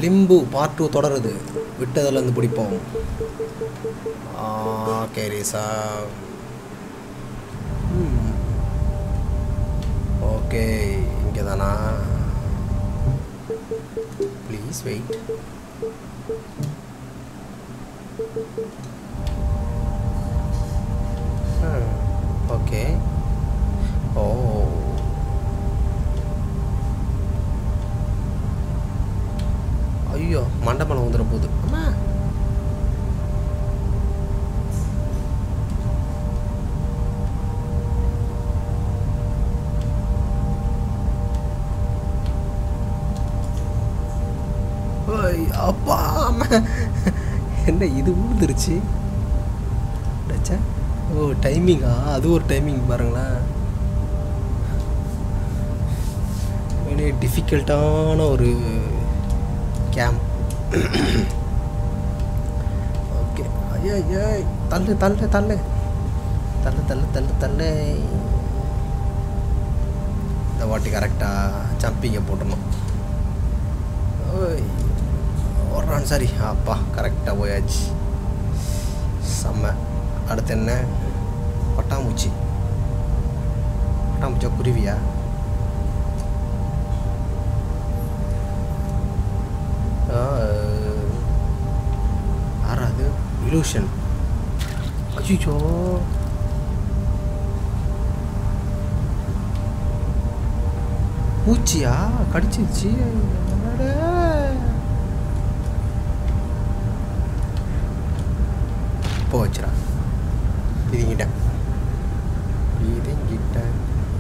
லிம்பு part two தொடருது விட்டதுலேருந்து பிடிப்போம் okay ரீசா okay இங்கே தானா ப்ளீஸ் வெயிட் ஓகே ஓ ஐயோ மண்டபம் வந்துட போகுது அம்மா ஓய், அப்பா அம்மா. என்ன இது ஊந்துருச்சு ச்சே. ஓ டைமிங்கா அது ஒரு டைமிங் பாருங்களேன் வெரி டிஃபிகல்ட்டான ஒரு கேம்ப் ஓகே ஐயா ஐயா தள்ளு தள்ளு தள்ளு தள்ளு தள்ளு தள்ளு தள்ளு இந்த வாட்டி கரெக்டாக ஜம்பிங்கை போட்டணும் ஓய் ஓடுறான் சரி அப்பா கரெக்டாக போயாச்சு செம்ம அடுத்து என்ன பட்டாம்பூச்சி பட்டாம்பூச்சா குருவியா ஆறாது இலூஷன் அச்சிச்சோ பூச்சியா கடிச்சிருச்சு அடடே. போச்சுடா பிதிங்கிட்டேன் பிதிங்கிட்டேன்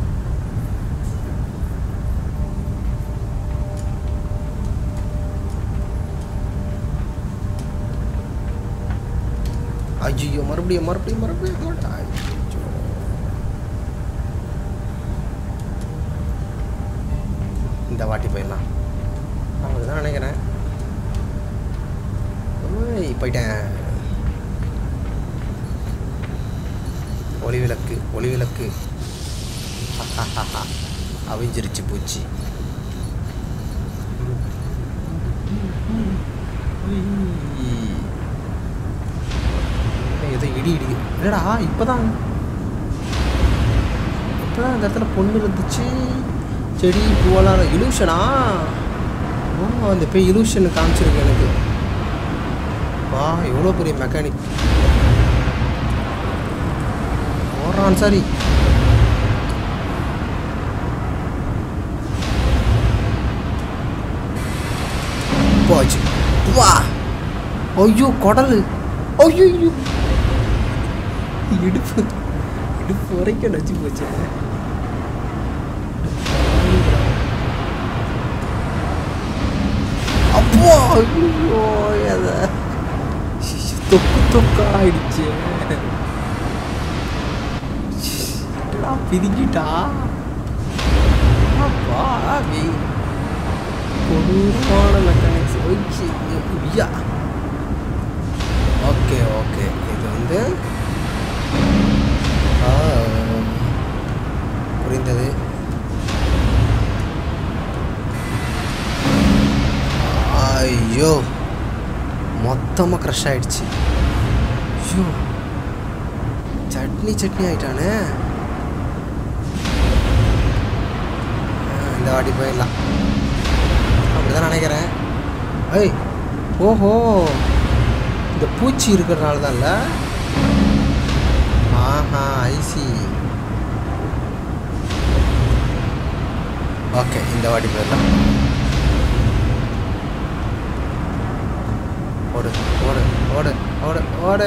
ஐயோ மறுபடியும் மறுபடியும் மறுபடியும் மறுபடியும். ஐயையோ. இந்த வாட்டி போயிடலாம் அவங்க தான் நினைக்கிறேன் ஓய், போயிட்டேன் ஒளி விளக்கு ஒளி விளக்கு அவிஞ்சிருச்சு பூச்சி ஏதோ இடி இடி இல்லடா இப்போதான் இப்போதான் இந்த இடத்துல பொண்ணு இருந்துச்சு செடி பூவெல்லாம் இலூஷனா ஓ அந்த போய் இலூஷன் காமிச்சிருக்கு எனக்கு வா எவ்வளோ பெரிய மெக்கானிக் ஓடுறான் சரி போச்சு வா ஐயோ குடல் ஐயோ இடுப்பு இடுப்பு வரைக்கும் நச்சு போச்சு அப்போ ஐயோ எத தொக்கு தொக்கா ஆயிடுச்சு என்னடா பிரிஞ்சிட்டா பாவி கொடூரமான மெக்கானிக்ஸ் ஓகே ஐயா ஓகே ஓகே இது வந்து ஆ, புரிந்தது ஐயோ மொத்தமாக க்ரஷ் ஆயிடுச்சு ஐயோ சட்னி சட்னி ஆயிட்டானே ஆ, இந்த வாட்டி போயிடலாம் அப்படிதான் நினைக்கிறேன் ஐய் ஓஹோ இந்த பூச்சி இருக்கிறனால தான்ல ஆஹா ஐசி ஓகே இந்த வாட்டி போயிடலாம் ஓடு ஓடு ஓடு ஓடு ஓடு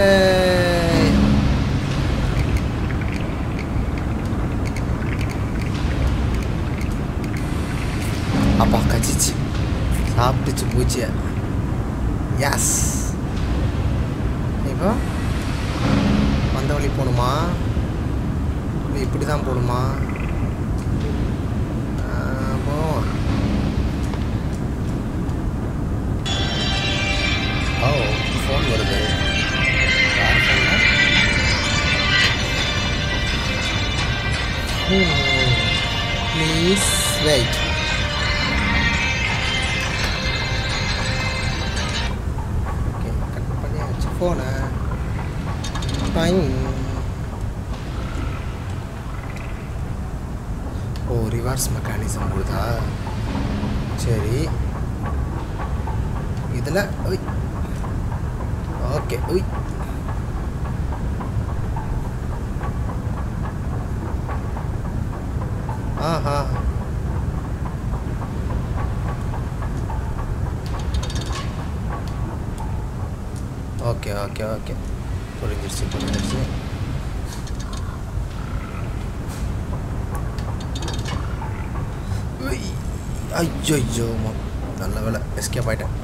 அப்பா கச்சிச்சு சாப்பிட்டுச்சு பூச்சிய எஸ் இப்போ வந்த வழி போகணுமா இல்லை இப்படி தான் போகணுமா ஆ, போவோம் ஓ ஃபோன் வருது யார் ஃபோன் ப்ளீஸ் வெயிட் போனேன் டைம் ஓ ரிவர்ஸ் மெக்கானிசம் கொடுத்தா சரி இதில் ஒய் ஓகே ஒய் ஆஹா ஓகே ஓகே ஓகே புரிஞ்சிருச்சு புரிஞ்சிருச்சு உய். ஐயோ ஐயோ ம- நல்ல வேலை எஸ்கேப் ஆயிட்டேன்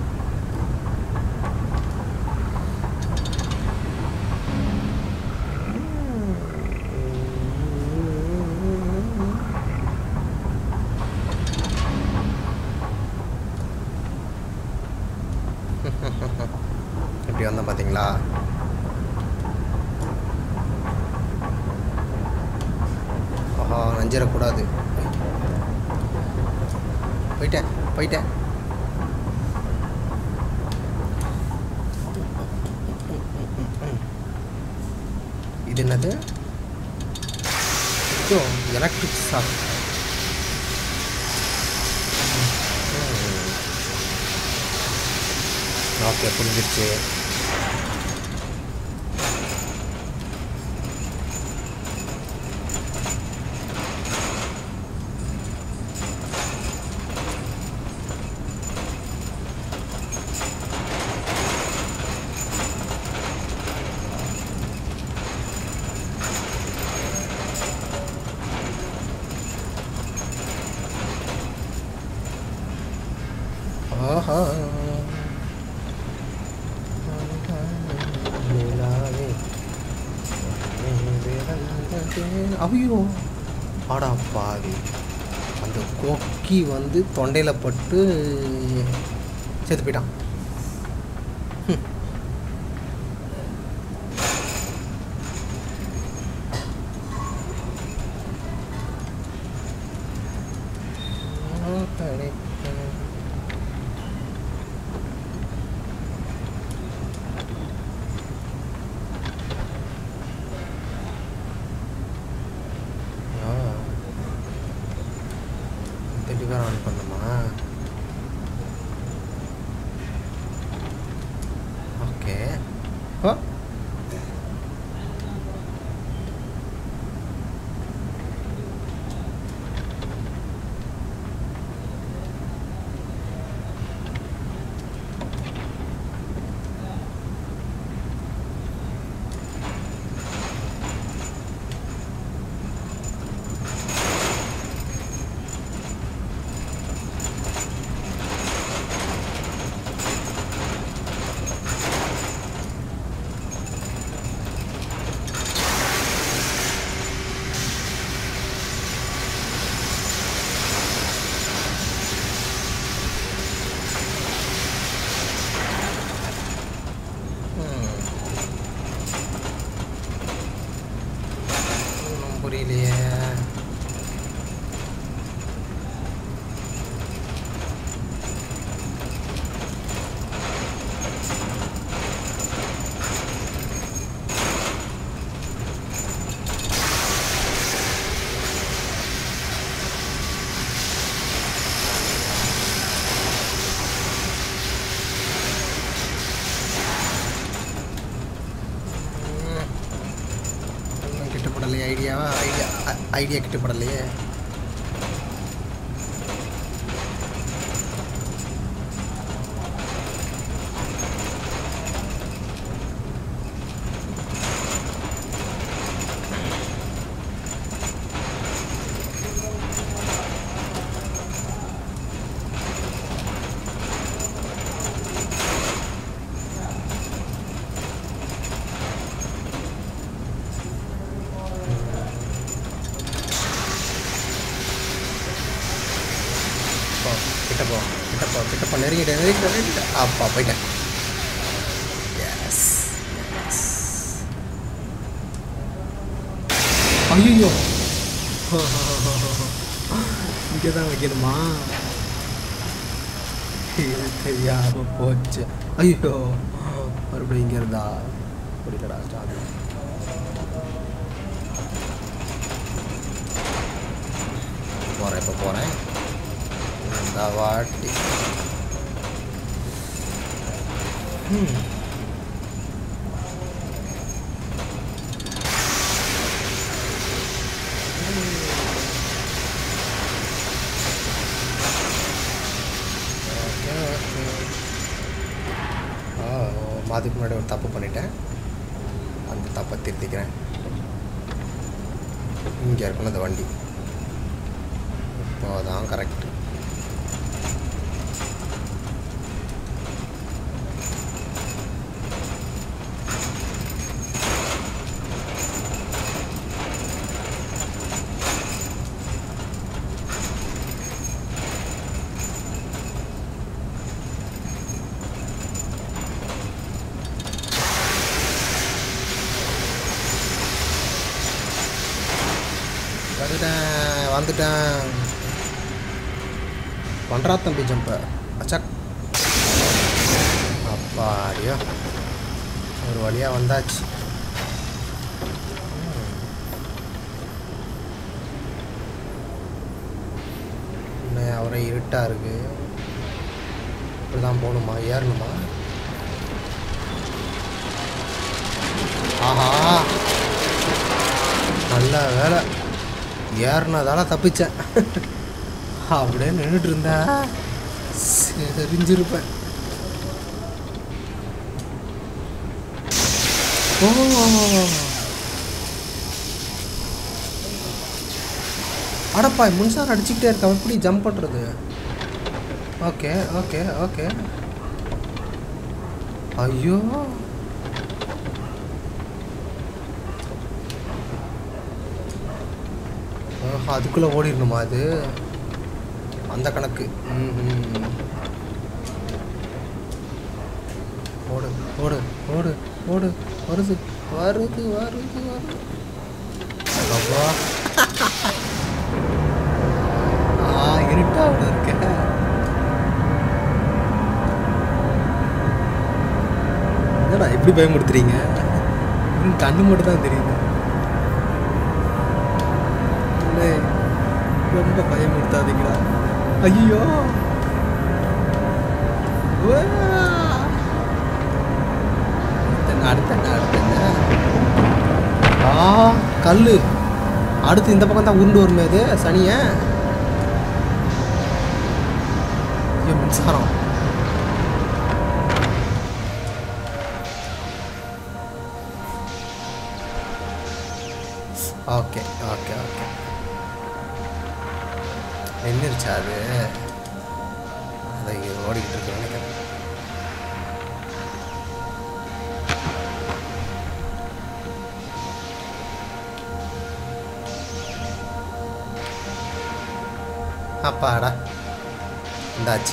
எப்படி வந்தேன் பார்த்தீங்களா ஆஹா நஞ்சிடக்கூடாது போயிட்டேன் போயிட்டேன் இது என்னது ஐயோ எலக்ட்ரிக் ஷாக் ஓகே புரிஞ்சிருச்சு ஆஹா நிலாவே, ஐயோ ஆடா பாவி அந்த கொக்கி வந்து தொண்டையில் பட்டு செத்து போயிட்டான் ஹம். ஆ. தெளிவாக ஆன் பண்ணுமா ஓகே ஓ ஒன்றும் புரியலையே ம். ஒன்றும் கிட்டப்படலையே ஐடியாவா ஐடியா ஐடியா கிட்டப்படலையே போ கிட்ட போ கிட்ட போ கிட்ட போ நெருங்கிட்ட நெருங்கிட்ட நெருங்கிட்ட அப்பா போயிட்டேன் எஸ் ஐயோ இங்கே தான் வைக்கணுமா இது தெரியாம போச்சு ஐயோ மறுபடியும் இங்கே இருந்தா புரியலடா ஸ்டார்ட் போகிறேன் இப்போ போகிறேன் இந்த வாட்டி ம் ஓகே ஓகே ஆ அதுக்கு முன்னாடி ஒரு தப்பு பண்ணிட்டேன் அந்த தப்பை திருத்திக்கிறேன் இங்கே இருக்கணும் அந்த வண்டி இப்போ தான் கரெக்ட் வந்துட்டேன் வந்துட்டேன் பண்ணுறா தம்பி ஜம்ப அச்சக் அப்பாடியோ ஒரு வழியாக வந்தாச்சு ம். இன்னும் அவரே இருட்டாக இருக்கு இப்படி தான் போகணுமா ஏறணுமா ஆஹா நல்ல வேலை ஏறினதால தப்பிச்சேன் அப்படியே நின்றுட்டு இருந்தா செறிஞ்சிருப்பேன் ஓ அடப்பா முன்சார் அடிச்சுக்கிட்டே இருக்க எப்படி ஜம்ப் பண்ணுறது ஓகே ஓகே ஓகே ஐயோ ஆஹா, அதுக்குள்ளே ஓடிடணுமா அது அந்த கணக்கு ம், ம். ஓடு ஓடு ஓடு ஓடு வருது வருது வருது வருது அப்பா ஆ இருட்டா அவ்வளோ இருக்க என்னடா எப்படி பயமுடுத்துறீங்க இன்னும் கண்ணு மட்டும் தான் தெரியுது அண்ணே, ரொம்ப பயமுடுத்தாதீங்களா ஐயோ அடுத்த அடுத்த ஆ கல் அடுத்து இந்த பக்கம் தான் உருண்டு வருமே அது சனிய ஐயோ மின்சாரம் ஓகே ஓகே ஓகே நின்றுச்சா அது அதை இங்க ஓடிக்கிட்டு இருக்கு நினைக்கிறேன் அப்பாடா இந்தாச்சு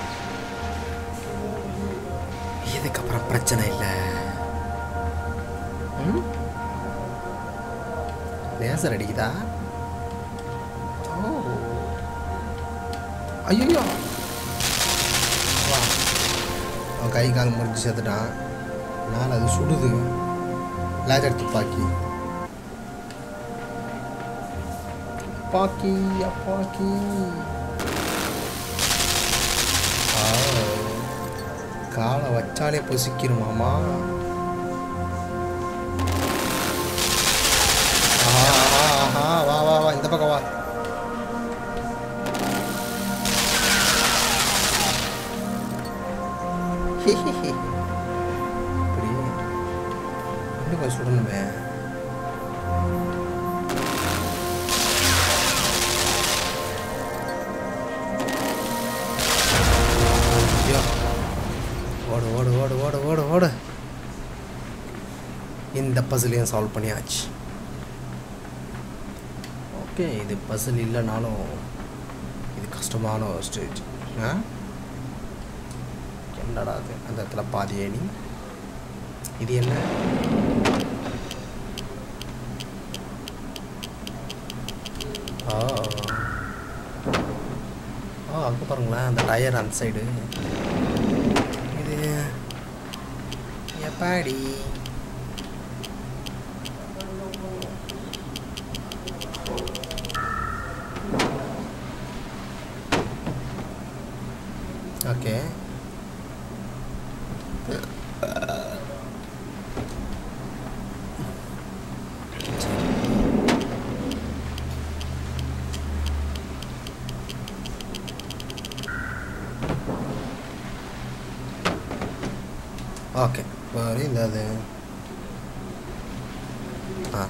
இதுக்கப்புறம் பிரச்சனை இல்லை ம் லேசர் அடிக்குதா ஓ ஐயோ வா அவன் கை கால் முறிஞ்சு செத்துட்டான் மேலே அது சுடுது லேசர் துப்பாக்கி அப்பாக்கி அப்பாக்கி ஆ, காலை வச்சாலே பொசிக்கிருமாமா ஆஹா ஆஹா ஆஹா வா வா வா இந்த பக்கம் வா இப்படி இன்னும் கொஞ்சம் சுடணுமே ஐயோ. ஓடு ஓடு ஓடு ஓடு ஓடு ஓடு இந்த பசிலையும் சால்வ் பண்ணியாச்சு ஓகே இது பசில் இல்லைனாலும் இது கஷ்டமான ஒரு ஸ்டேஜ் ஆ என்னடா அது அந்த இடத்துல பாதி ஏணி இது என்ன ஆ ஆ அங்கே பாருங்களேன் அந்த டயர் அந்த சைடு இது அப்பாடி ஓகே ஓகே வேறு இந்த அது ஆ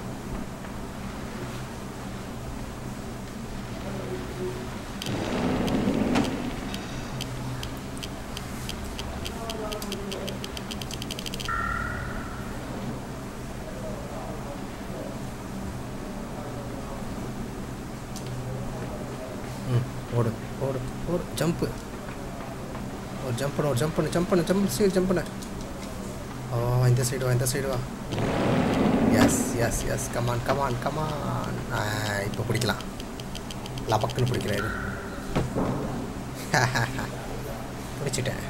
ம் ஓடு ஓடு ஓடு ஜம்ப்பு ஒரு ஜம்ப் பண்ணு ஒரு ஜம்ப் பண்ணு ஜம்ப் பண்ணு ஜம்ப் சைடு ஜம்ப் பண்ணு ஓ இந்த சைடு வா இந்த சைடு வா yes yes yes come on come on come on இப்போ பிடிக்கலாம் லபக்குன்னு பிடிக்கிறேன் இது பிடிச்சிட்டேன்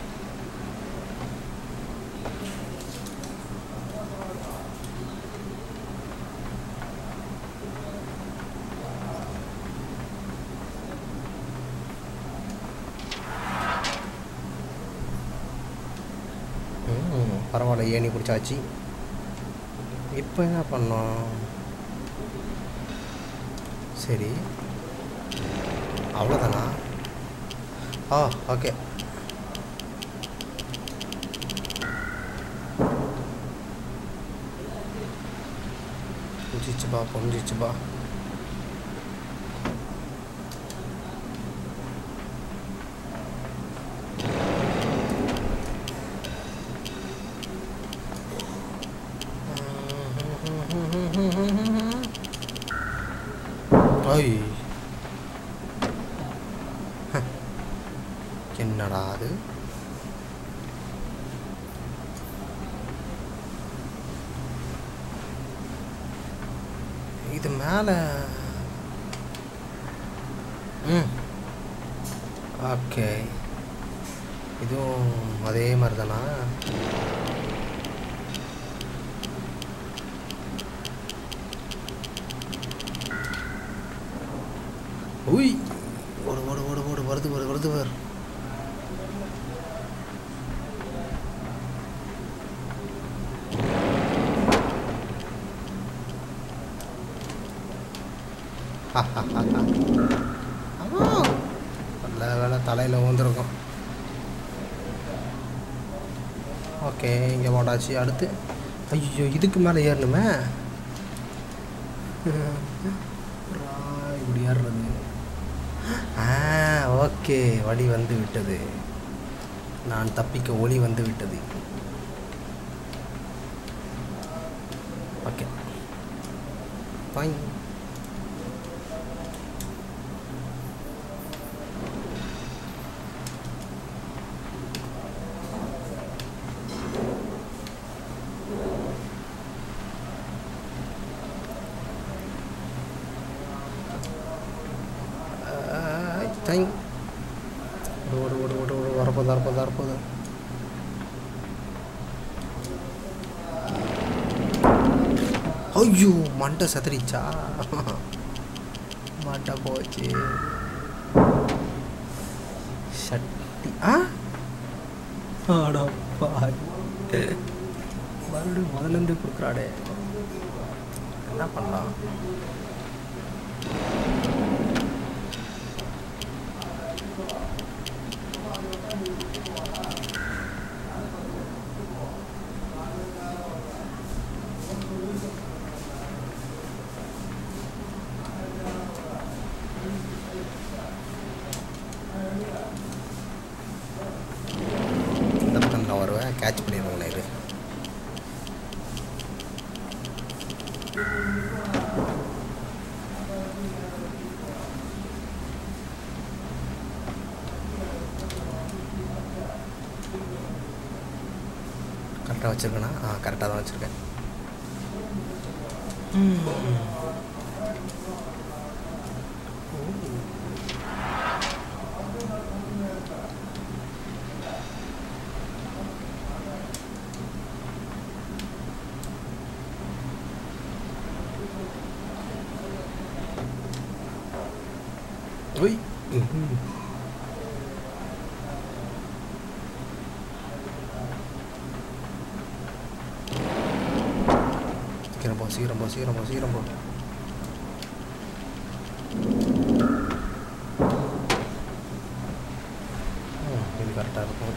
ம், பரவாயில்ல ஏணி பிடிச்சாச்சு இப்போ என்ன பண்ணோம் சரி அவ்வளோதானா ஆ ஓகே புரிஞ்சிச்சுப்பா புரிஞ்சிச்சுப்பா ஐய் ஹ. என்னடா அது இது மேலே ம் ஓகே இதுவும் அதே மாதிரி தானா உய் ஓடு ஓடு ஓடு ஓடு வருது வருது வருது வரு நல்ல வேலை தலையில் வந்துருக்கும் ஓகே இங்கே போட்டாச்சு அடுத்து ஐயோ இதுக்கு மேலே ஏறணுமே ரா, இப்படி ஏறுறது ஆ ஓகே வழி வந்து விட்டது நான் தப்பிக்க ஒளி வந்து விட்டது ஓகே பாய் தேங்க் ஓடு ஓடு ஓடு ஓடு வரப்போது வரப்போது வரப்போது ஐயோ மண்டை சதறிச்சா மண்டை போச்சு சட்டி ஆ ஆடா பாய் மறுபடியும் முதல்ல இருந்து கொடுக்குறாடே என்ன பண்ணலாம் இந்த பக்கம் நான் வருவேன் கேட்ச் பண்ணிடுவேன் இது கரெக்டாக வச்சுருக்கேனா ஆ கரெக்டாக தான் வச்சுருக்கேன் ம்ஹும். சீக்கிரம் போ சீக்கிரம் போ சீக்கிரம் போ சீக்கிரம் போ ம், இது கரெக்டாக இருக்கும்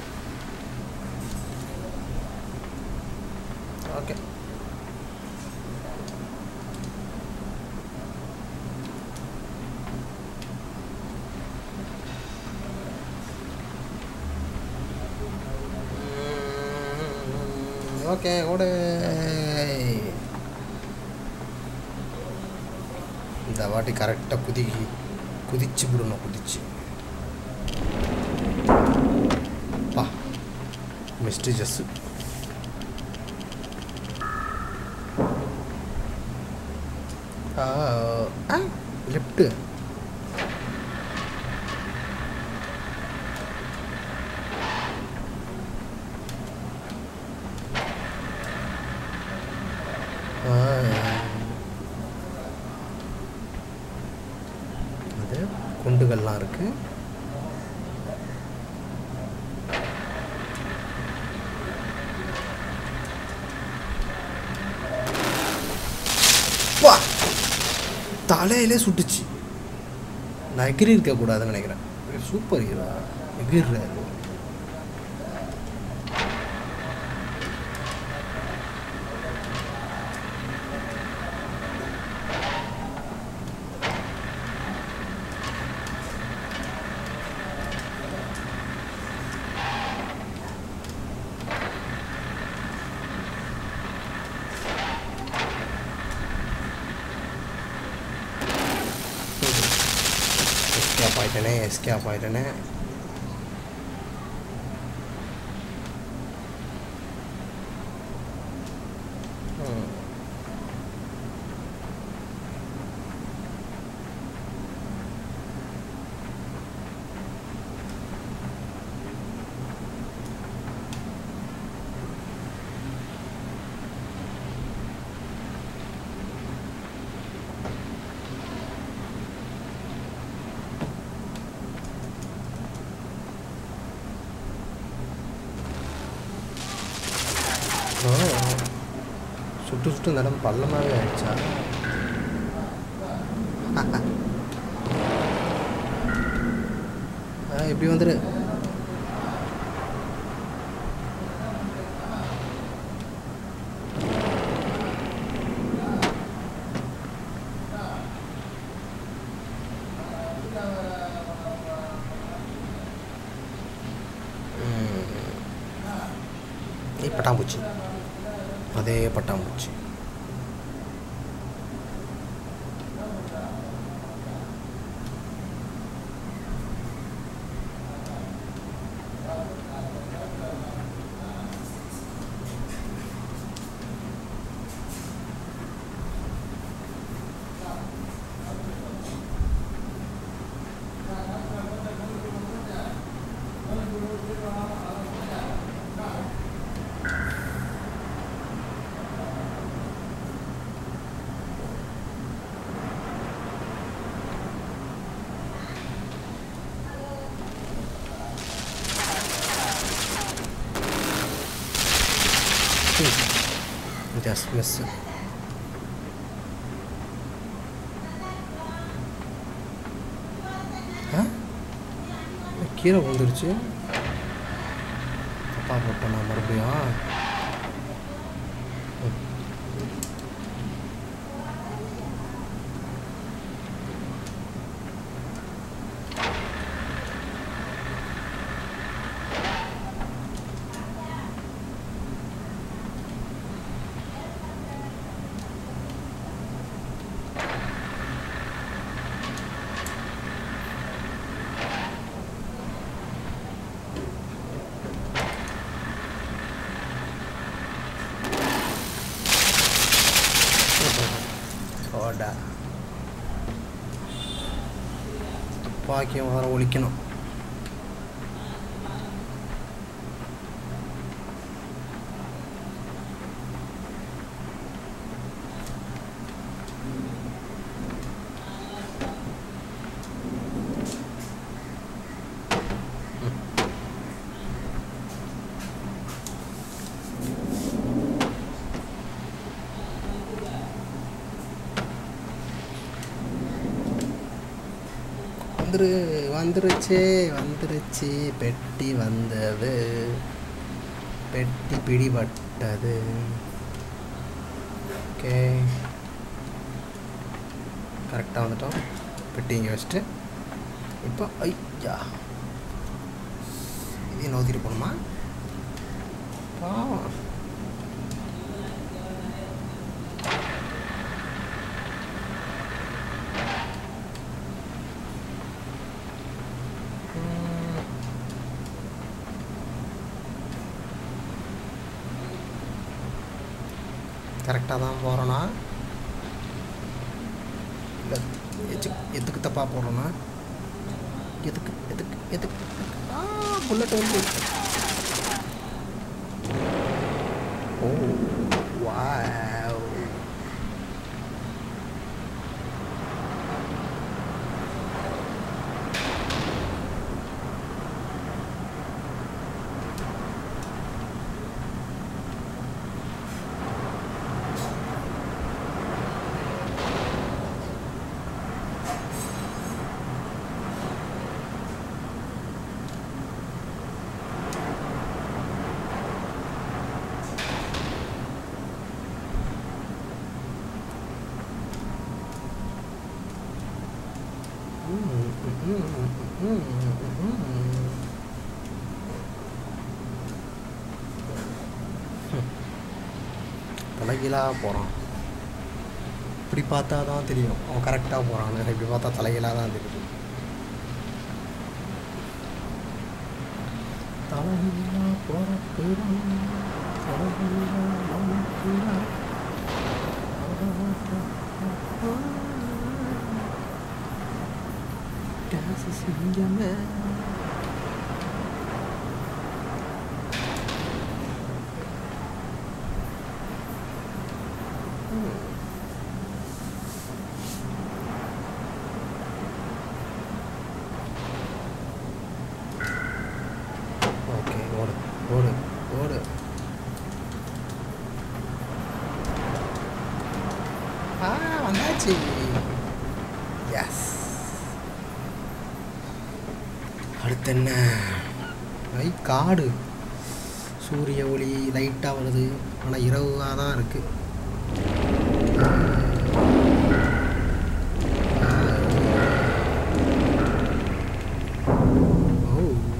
ஓகே ஓகே ஓடு இந்த வாட்டி கரெக்டாக குதி குதிச்சு விடணும் குதிச்சு பா மிஸ்டர் ஜஸ்ஸு ஆ லெஃப்ட்டு அது குண்டுகள்லாம் இருக்கு வா தலையிலே சுட்டுச்சு நான் எகிரி இருக்கக்கூடாதுன்னு நினைக்கிறேன் சூப்பர் ஹீரோ எகிர்றாரு எஸ்கேப் ஆயிட்டனே எஸ்கேப் ஆயிட்டனே ம். ஓ. சுட்டு சுட்டு இந்த இடம் பள்ளமாகவே ஆயிடுச்சா ஆ இப்படி வந்துரு ஏய் பட்டாம்பூச்சி அதே பட்டாம்பூச்சி ஜஸ்ட் மிஸ் கீரை விழுந்துருச்சு தப்பா போட்டேன் நான் மறுபடியும் ம். போடா துப்பாக்கியம் வர ஒழிக்கணும் வந்துரு வந்துருச்சு வந்துருச்சு பெட்டி வந்தது பெட்டி பிடிபட்டது ஓகே கரெக்டாக வந்துட்டோம் பெட்டி இங்கே வச்சுட்டு இப்போ ஐயா இதையும் நோத்திட்டு போகணுமா பாவம் கரெக்டாக தான் போகிறோன்னா இல்லை எச்சு எதுக்கு தப்பாக போகிறோன்னா எதுக்கு எதுக்கு எதுக்கு எதுக்கு? ஆ புல்லட் வந்து ஓ வாவ் தலைகீழாக போகிறான் இப்படி பார்த்தா தான் தெரியும் அவன் கரெக்டாக போகிறான் இப்படி பார்த்தா தலைகீழாக தான் தெரியும் தலைகீழா போகிறான் தலைகீழா போகிறான் Das ist Indianer. ஓகே ஓடு ஓடு ஓடு ஆ வந்தாச்சு எஸ் அடுத்து என்ன ஐ காடு சூரிய ஒளி லைட்டாக வருது ஆனால் இரவாக தான் இருக்குது ஓ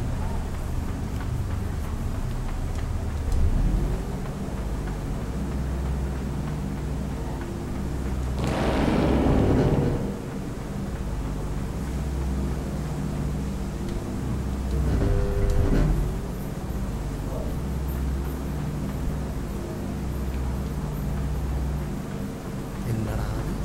என்னடா இது?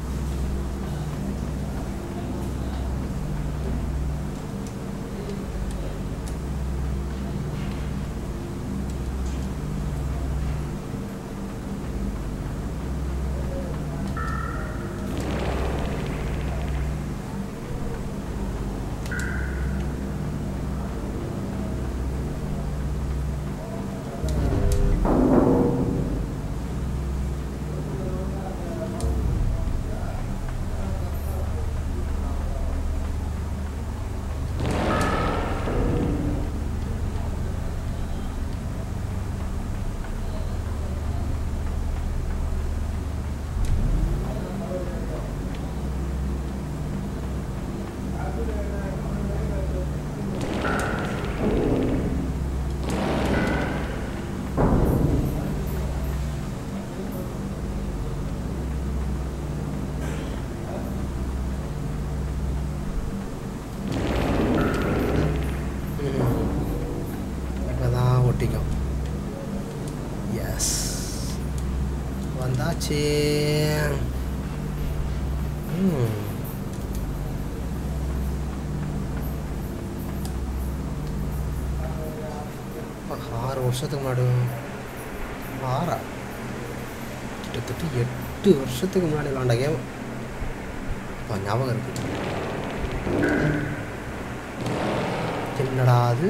இப்போதான் ஒட்டிக்கும் எஸ் வந்தாச்சு ம். அப்பா, ஆறு வருஷத்துக்கு முன்னாடி ஆறா கிட்டத்தட்ட எட்டு வருஷத்துக்கு முன்னாடி விளாண்ட கேம் இப்போ ஞாபகம் இருக்கு என்னடா அது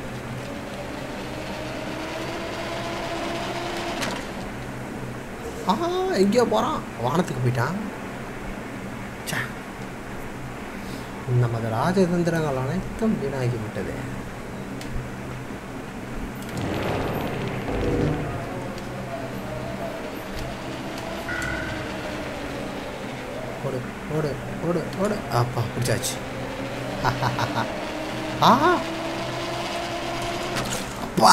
ஆஹா எங்கேயோ போகிறான் வானத்துக்கு போயிட்டான் ச்சே நமது ராஜதந்திரங்கள் அனைத்தும் வீணாகிவிட்டது ஓடு ஓடு ஓடு ஓடு அப்பா பிடிச்சாச்சு ஆ அப்பா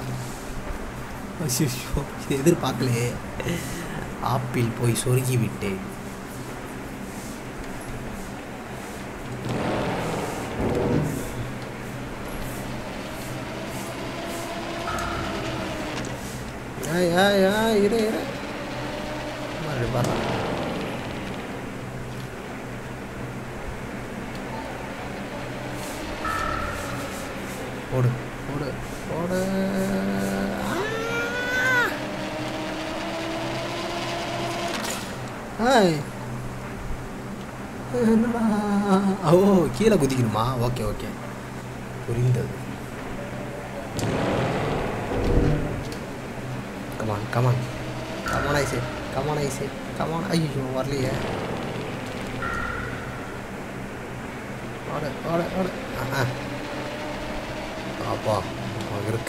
ஐயோ இது எதிர்பார்க்கலையே ஆப்பிள் போய் சொருகி விட்டேன் ஏய் ஏய் ஏய் இரு இரு மறுபடியும் பாரு ஓடு ஓடு ஓடு ஹாய் என்னடா ஓ கீழே குதிக்கணுமா ஓகே ஓகே புரிந்தது கமான் கமான் கமான் ஐசே கமான் ஐசே கமான் ஐயோ வரலையே ஓடு ஓடு ஓடு ஆ அப்பா அங்கே இருக்கு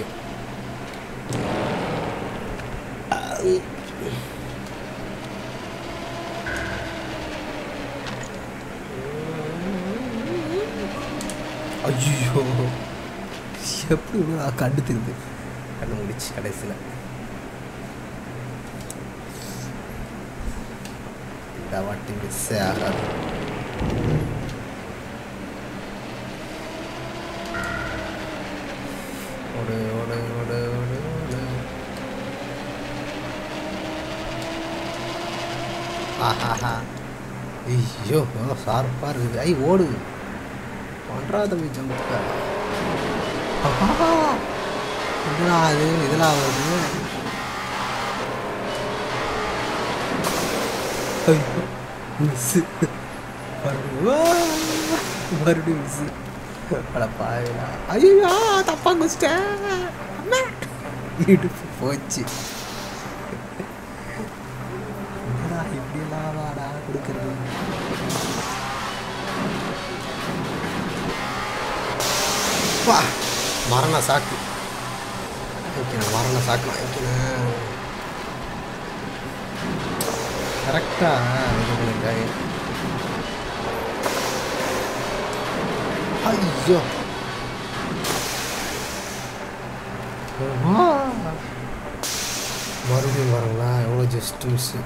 ஐயோ எப்படி இவ்வளோ கண்டு திருது கண்ணு முடிச்சு கடைசியில் இந்த வாட்டி மிஸ்ஸே ஆகாது ஓடு ஓடு ஓடு ஓடு ஓடு ஆஹாஹா ஐயோ எவ்வளோ ஷார்ப்பாக இருக்குது ஐ ஓடு பண்ணுறாத போய் ஜம்புக்கா இதெல்லாம் அது இதெல்லாம் வருது ஐயோ மிஸ்ஸு மறுபடியும் மறுபடியும் மிஸ்ஸு அட பாவிலா ஐயோ தப்பா குச்சிட்டேன் அம்மா இடுப்பு போச்சு என்னடா இப்படியெல்லாம் வாடா கொடுக்கறது வா மரண சாக்கு வைக்கணும் மரண சாக்கு வைக்கணும் கரெக்டாக இது பண்ணுங்க ஐயோ ஆ. மறுபடியும் வரங்களா எவ்வளோ ஜஸ்ட் மிஸ்ஸு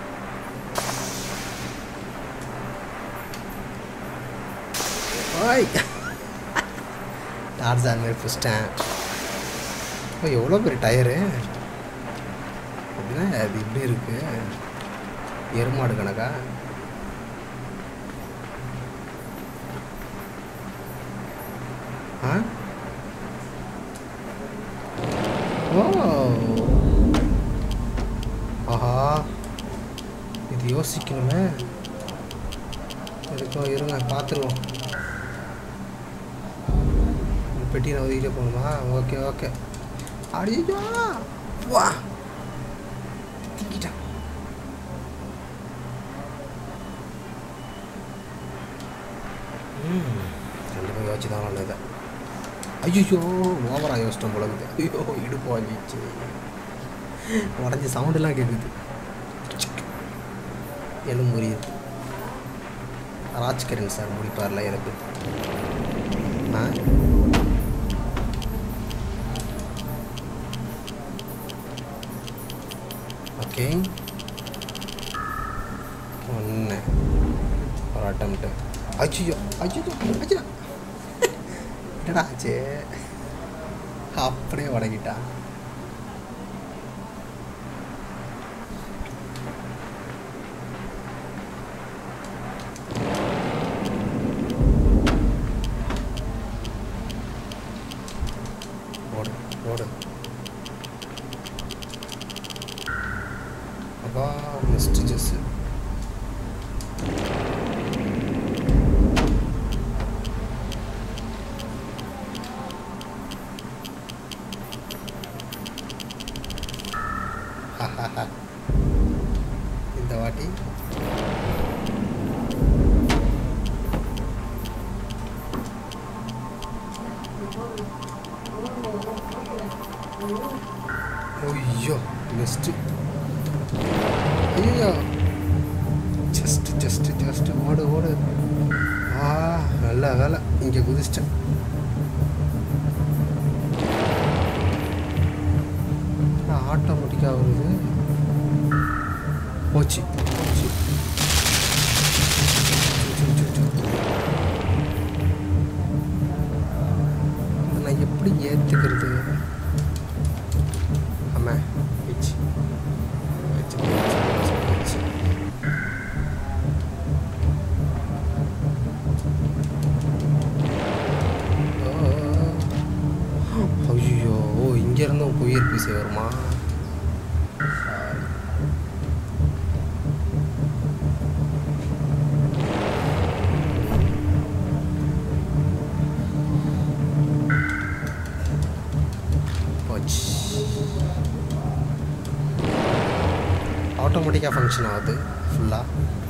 ஓய் டார்ஜான் மாதிரி புஸ்டேன் ஓ எவ்வளோ பெரிய டயரு அப்படின்னா அது இப்படி இருக்கு எருமாடு கணக்கா ஆ ஓ ஆஹா இது யோசிக்கணுமே எதுக்கும் இருங்க பார்த்துருவோம் பெட்டி நான் ஒதுக்கிட்டே போகணுமா ஓகே ஓகே அடியோ வா திங்கிட்டான் ம் கண்டிப்பாக யோசிச்சு தான் நல்லது ஐயோ ஓவராக யோசிச்சிட்டோம் போல இருக்குது ஐயோ இடுப்பு வாங்கிச்சு உடஞ்சி சவுண்டெல்லாம் கேட்குது எலும்பு முறியுது ராஜ்கிரண் சார் முடிப்பார்ல எனக்கு ஆ ஓகே ஒன்று ஒரு அட்டம்ப்ட்டு அச்சியோ அச்சியோ அச்சியா என்னடா ஆச்சு அப்படியே உடங்கிட்டா ஓடு ஓடு அப்பா மிஸ்ட் ஜெஸ்ஸு இந்த வாட்டி ஐயோ பெஸ்ட்டு ஐயோ ஜஸ்ட் ஜஸ்ட் ஜஸ்ட் ஓடு ஓடு ஆ நல்ல வேலை இங்கே குதிச்சிட்டேன் ஆட்டோமேட்டிக்காக வருது போச்சு போச்சு சு, சு, சு, சு. இதை நான் எப்படி ஏற்றுக்கிறது ஆமாம் வச்சு வச்சு வச்சு வச்சு ஐயோ இங்கேருந்தும் புயல் பீஸ் வருமா போச்சு ஆட்டோமேட்டிக்காக ஃபங்க்ஷன் ஆகுது ஃபுல்லாக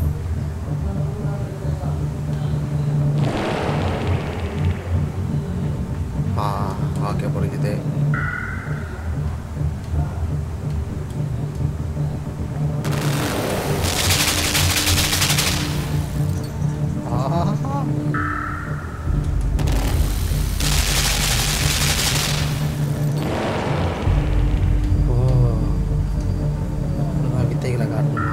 ஆ ஓகே புரிஞ்சுது ஆஹா. ஓ அதான் வித்தைகளை காட்டணுமா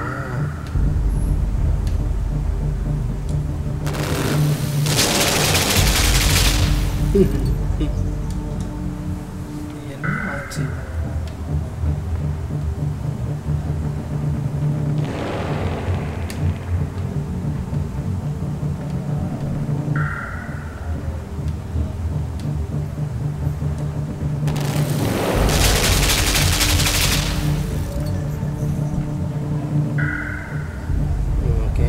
என்ன ஆச்சு ஓகே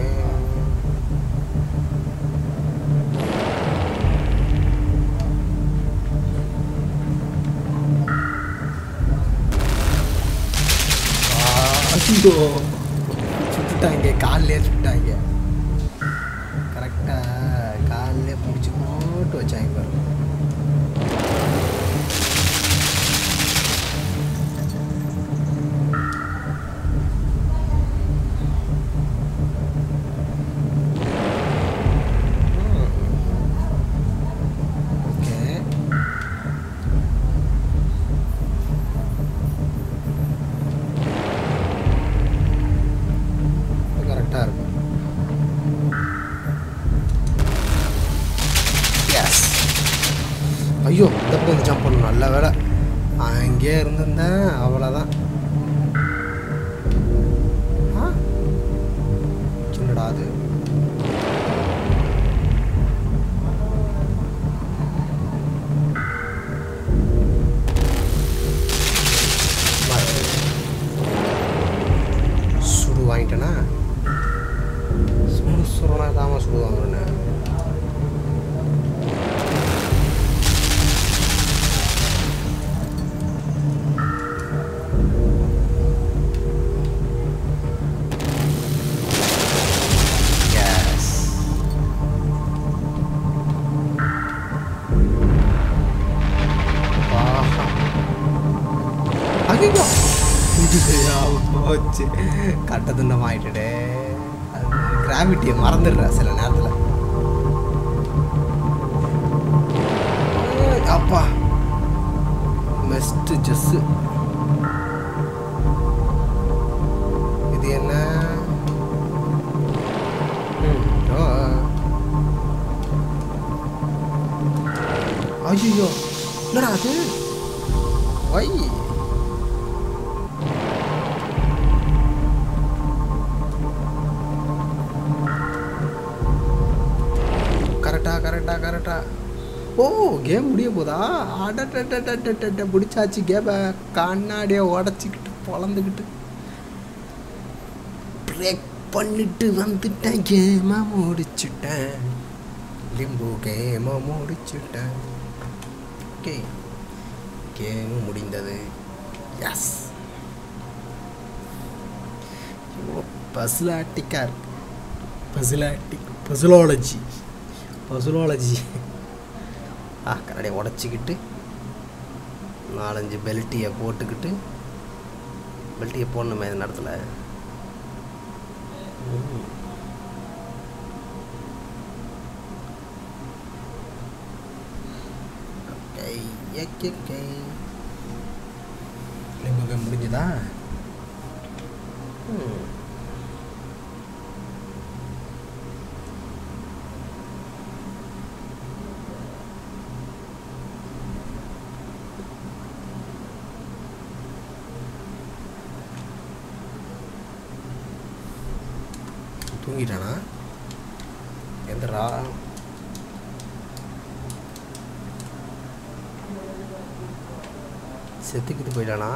ஐயோ சுட்டுட்டாங்க காலிலே சுட்டாங்க கரெக்டாக காலிலே பிடிச்சி போட்டு வச்சாங்க பாருங்க ஓகே கரெக்டாக இருக்கும் எஸ் ஐயோ இந்த பக்கம் வந்து ஜம்ப் பண்ணணும் நல்ல வேலை அங்கேயே இருந்திருந்தேன் அவ்வளோதான் ஆ சின்னடா அது சுடு வாங்கிட்டேனா சுடு சுடுனா தாம சுடு வாங்குறேன்னு Yes. ஆஹா. ஐயோ இதுயா போச்சு கட்ட துண்டம் ஆயிட்டுடே அது கிராவிட்டியை மறந்துடுற சில நேரத்தில் அப்பா பெஸ்ட்டு ஜஸ்ஸு இது என்ன ம், ஓ. ஐயோ என்னடா அது வை கரெக்டா கரெக்டா கரெக்டா ஓ கேம் முடிய போதா அடட்ட பிடிச்சாச்சு கேமை கண்ணாடியை உடச்சிக்கிட்டு பொழந்துக்கிட்டு பிரேக் பண்ணிட்டு வந்துட்டேன் கேமை முடிச்சுட்டேன் லிம்பு கேமை முடிச்சுட்டேன் ஓகே கேமு முடிந்தது எஸ் பசுலாட்டிக்கா இருக்கு பசுலாட்டிக் பசுலாலஜி பசுலாலஜி ஆ கண்ணாடியை உடச்சிக்கிட்டு நாலஞ்சு பெல்ட்டியை போட்டுக்கிட்டு பெல்ட்டியை போடணுமே இந்த நேரத்தில் ம். ஓகே ஓகே ஓகே லிம்பு முடிஞ்சுதா ம் தூங்கிட்டானா எந்தரா செத்துக்கிட்டு போயிட்டானா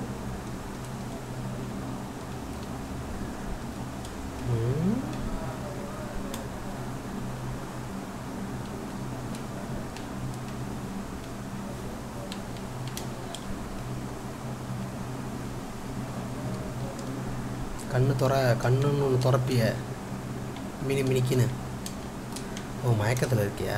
ம். கண்ணு துற கண்ணுன்னு ஒன்று துறப்பிய மினி மினிக்குன்னு ஓ மயக்கத்தில் இருக்கியா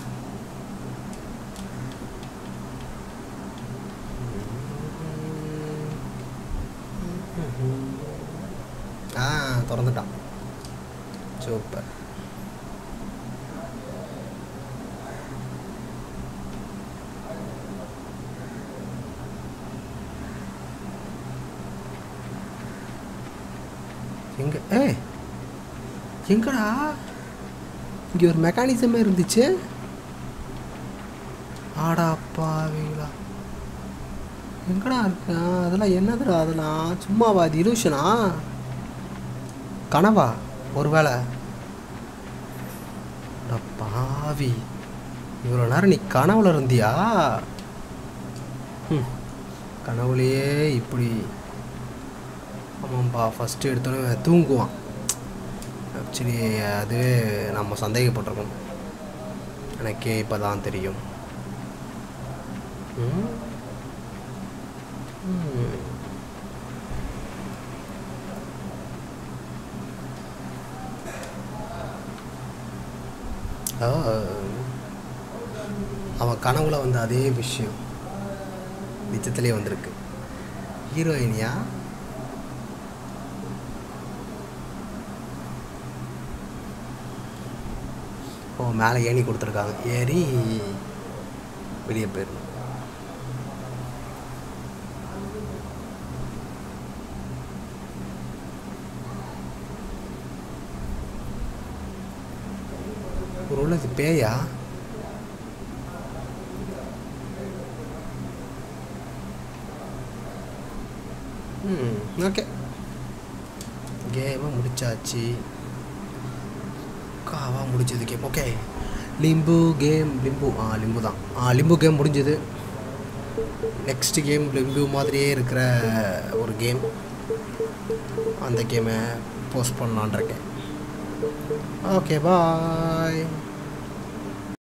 ஆ திறந்துட்டான் சூப்பர் எங்க ஏ எங்கடா இங்கே ஒரு மெக்கானிசமே இருந்துச்சு ஆடா பாவீங்களா எங்கடா இருக்கா அதெல்லாம் என்னதுடா அதெல்லாம் சும்மாவா அது இலூஷனா கனவா ஒருவேளை அட பாவி இவ்வளோ நேரம் நீ கனவுல இருந்தியா ம் கனவுலையே இப்படி ஆமாம்பா ஃபஸ்ட்டு எடுத்தோன்னே தூங்குவான் ஆக்சுவலி அதுவே நம்ம சந்தேகப்பட்டிருக்கோம் எனக்கே இப்போ தான் தெரியும் ம் ம். ஆ. அவன் கனவுல வந்த அதே விஷயம் நிஜத்திலே வந்திருக்கு ஹீரோயினியா ஓ மேலே ஏணி கொடுத்துருக்காங்க ஏறி வெளியே போயிடணும் ஒரு உள்ள இது பேயா ம் ஓகே கேமை முடிச்சாச்சு காவா முடிஞ்சது game okay Limbo game Limbo ஆ லிம்பு தான் ஆ லிம்பு கேம் முடிஞ்சது நெக்ஸ்ட் கேம் லிம்பு மாதிரியே இருக்கிற ஒரு கேம் அந்த கேமை போஸ்ட் பண்ணலான் இருக்கேன் ஓகே பாய்